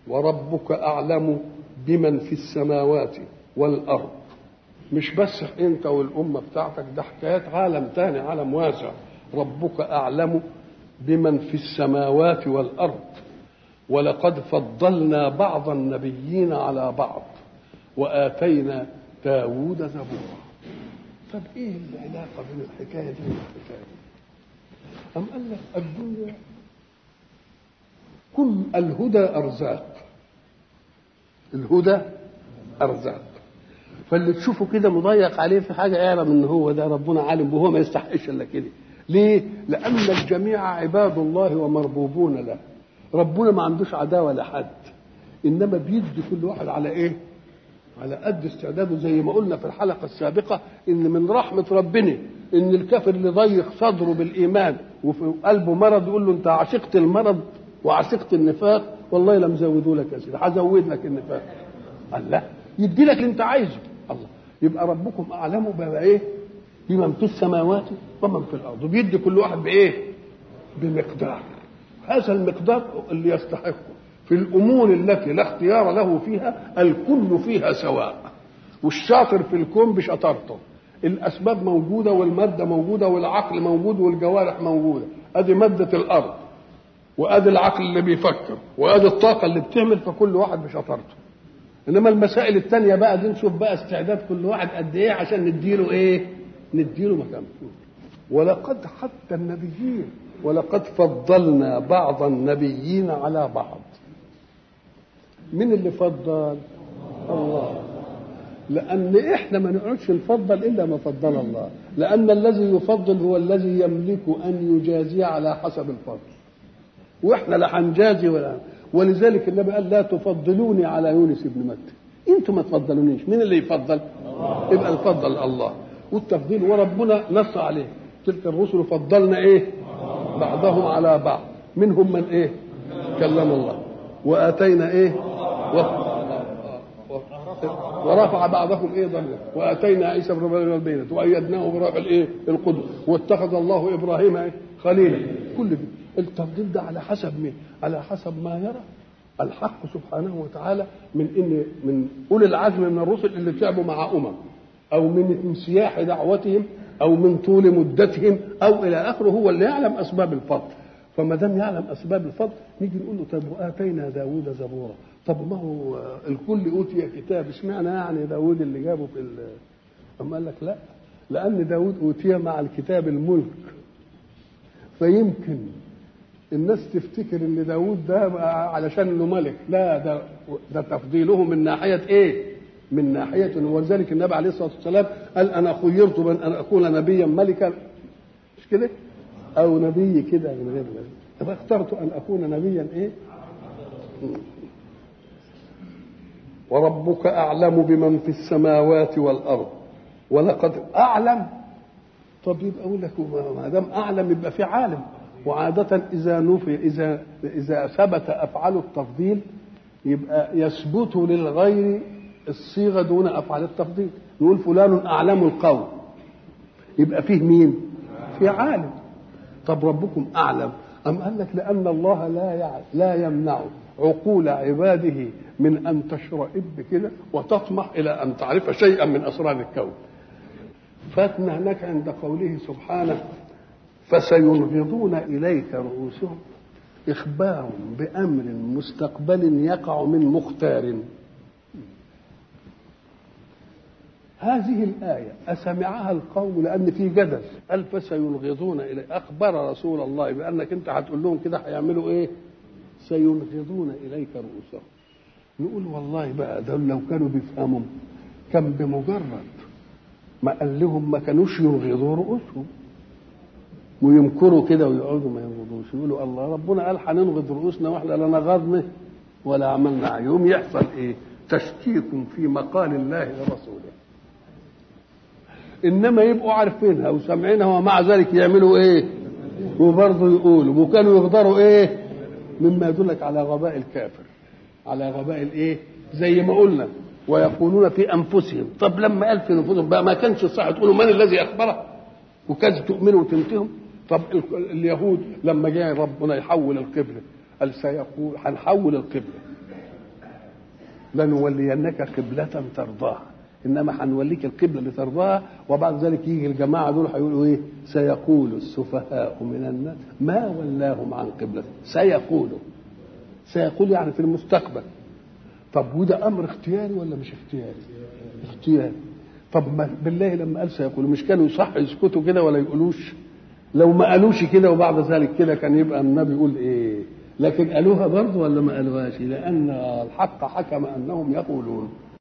وربك أعلم بمن في السماوات والأرض مش بس انت والأمة بتاعتك ده حكايات عالم تاني عالم واسع ربك أعلم بمن في السماوات والأرض ولقد فضلنا بعض النبيين على بعض وآتينا داود زبورا طب ايه العلاقة بين الحكاية دي والحكاية دي أم قال لك الدنيا كل الهدى أرزاق الهدى أرزاق فاللي تشوفه كده مضيق عليه في حاجة اعلم ان هو ده ربنا عالم وهو ما يستحقش الا كده ليه؟ لأن الجميع عباد الله ومربوبون له ربنا ما عندوش عداوة لحد إنما بيدي كل واحد على إيه؟ على قد استعداده زي ما قلنا في الحلقة السابقة إن من رحمة ربنا إن الكافر اللي ضيق صدره بالإيمان وفي قلبه مرض يقول له أنت عشقت المرض وعشقت النفاق والله لم زودوا لك يا سيدي هزود لك النفاق الله يدي لك اللي أنت عايزه الله يبقى ربكم أعلم بما إيه؟ بمن في السماوات ومن في الأرض وبيدي كل واحد بإيه؟ بمقدار هذا المقدار اللي يستحقه في الامور التي لا اختيار له فيها الكل فيها سواء والشاطر في الكون بشطارته الاسباب موجوده والماده موجوده والعقل موجود والجوارح موجوده ادي ماده الارض وادي العقل اللي بيفكر وادي الطاقه اللي بتعمل فكل واحد بشطارته انما المسائل التانية بقى دي نشوف بقى استعداد كل واحد قد ايه عشان نديله ايه نديله مكان ولقد حتى النبيين ولقد فضلنا بعض النبيين على بعض مين اللي فضل الله لان احنا ما نقعدش نفضل الا ما فضل الله لان الذي يفضل هو الذي يملك ان يجازي على حسب الفضل واحنا لا هنجازي ولا ولذلك النبي قال لا تفضلوني على يونس بن متى انتم ما تفضلونيش مين اللي يفضل يبقى الفضل الله والتفضيل وربنا نص عليه تلك الرسل فضلنا ايه بعضهم على بعض منهم من ايه كلم الله واتينا ايه و... ورفع بعضهم ايه ضمير واتينا عيسى ابن مريم البينة وايدناه بروح الايه القدس واتخذ الله ابراهيم إيه؟ خليلا كل دي التفضيل ده على حسب مين على حسب ما يرى الحق سبحانه وتعالى من ان من اولي العزم من الرسل اللي تعبوا مع امم او من انسياح دعوتهم او من طول مدتهم او الى اخره هو اللي يعلم اسباب الفضل فما دام يعلم اسباب الفضل نيجي نقول له طب واتينا داوود زبورا طب ما هو الكل اوتي كتاب اشمعنى يعني داوود اللي جابه في اما قال لك لا لان داوود اوتي مع الكتاب الملك فيمكن الناس تفتكر ان داوود ده علشان انه ملك لا ده ده تفضيله من ناحيه ايه من ناحيه ولذلك النبي عليه الصلاه والسلام قال انا خيرت بين ان اكون نبيا ملكا مش كده او نبي كده من غير نبي فاخترت ان اكون نبيا ايه وربك اعلم بمن في السماوات والارض ولقد اعلم طب يبقى اقول لك ما دام اعلم يبقى في عالم وعادة إذا نفي إذا إذا ثبت أفعال التفضيل يبقى يثبت للغير الصيغة دون أفعال التفضيل نقول فلان أعلم القوم يبقى فيه مين؟ في عالم طب ربكم أعلم أم قال لك لأن الله لا يعلم لا يمنع عقول عباده من أن تشرئب كده وتطمح إلى أن تعرف شيئا من أسرار الكون فاتنا هناك عند قوله سبحانه فسينغضون إليك رؤوسهم إخبار بأمر مستقبل يقع من مختار هذه الآية أسمعها القوم لأن في جدل قال فسينغضون إليك أخبر رسول الله بأنك أنت هتقول لهم كده هيعملوا إيه؟ سينغضون إليك رؤوسهم نقول والله بقى ده لو كانوا بيفهموا كان بمجرد ما قال لهم ما كانوش ينغضوا رؤوسهم ويمكروا كده ويقعدوا ما ينغضوش يقولوا الله ربنا قال هننغض رؤوسنا واحنا لا نغضنا ولا عملنا يوم يحصل ايه تشكيك في مقال الله لرسوله انما يبقوا عارفينها وسامعينها ومع ذلك يعملوا ايه وبرضه يقولوا وكانوا يغدروا ايه مما يدلك على غباء الكافر على غباء الايه زي ما قلنا ويقولون في انفسهم طب لما قال في انفسهم بقى ما كانش صح تقولوا من الذي اخبره وكاد تؤمنوا وتنتهوا طب اليهود لما جاء ربنا يحول القبله قال سيقول هنحول القبله لنولينك قبلة ترضاها انما هنوليك القبله اللي ترضاها وبعد ذلك يجي الجماعه دول هيقولوا ايه؟ سيقول السفهاء من الناس ما ولاهم عن قبلته سيقولوا سيقول يعني في المستقبل طب وده امر اختياري ولا مش اختياري؟ اختياري طب ما بالله لما قال سيقولوا مش كانوا صح يسكتوا كده ولا يقولوش؟ لو ما قالوش كده وبعد ذلك كده كان يبقى النبي يقول ايه؟ لكن قالوها برضه ولا ما قالوهاش؟ لان الحق حكم انهم يقولون